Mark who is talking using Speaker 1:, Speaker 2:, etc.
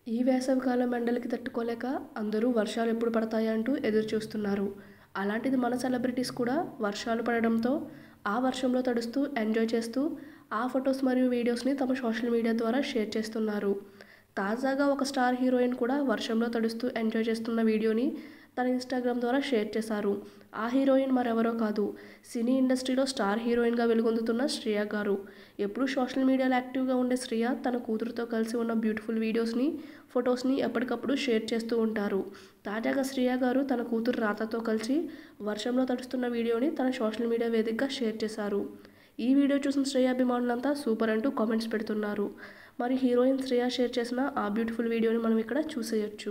Speaker 1: ఈ వేసవికాలం ఎండలకి తట్టుకోలేక అందరూ వర్షాలు ఎప్పుడు పడతాయా అంటూ ఎదురు చూస్తున్నారు అలాంటిది మన సెలబ్రిటీస్ కూడా వర్షాలు పడడంతో ఆ వర్షంలో తడుస్తూ ఎంజాయ్ చేస్తూ ఆ ఫొటోస్ మరియు వీడియోస్ని తమ సోషల్ మీడియా ద్వారా షేర్ చేస్తున్నారు తాజాగా ఒక స్టార్ హీరోయిన్ కూడా వర్షంలో తడుస్తూ ఎంజాయ్ చేస్తున్న వీడియోని తన ఇన్స్టాగ్రామ్ ద్వారా షేర్ చేశారు ఆ హీరోయిన్ మరెవరో కాదు సినీ ఇండస్ట్రీలో స్టార్ హీరోయిన్గా వెలుగొందుతున్న శ్రియ గారు ఎప్పుడూ సోషల్ మీడియాలో యాక్టివ్గా ఉండే శ్రియ తన కూతురుతో కలిసి ఉన్న బ్యూటిఫుల్ వీడియోస్ని ఫొటోస్ని ఎప్పటికప్పుడు షేర్ చేస్తూ ఉంటారు తాజాగా శ్రియ గారు తన కూతురు రాతతో కలిసి వర్షంలో తడుస్తున్న వీడియోని తన సోషల్ మీడియా వేదికగా షేర్ చేశారు ఈ వీడియో చూసిన శ్రేయ అభిమానులంతా సూపర్ అంటూ కామెంట్స్ పెడుతున్నారు మరి హీరోయిన్ శ్రేయ షేర్ చేసిన ఆ బ్యూటిఫుల్ వీడియోని మనం ఇక్కడ చూసేయొచ్చు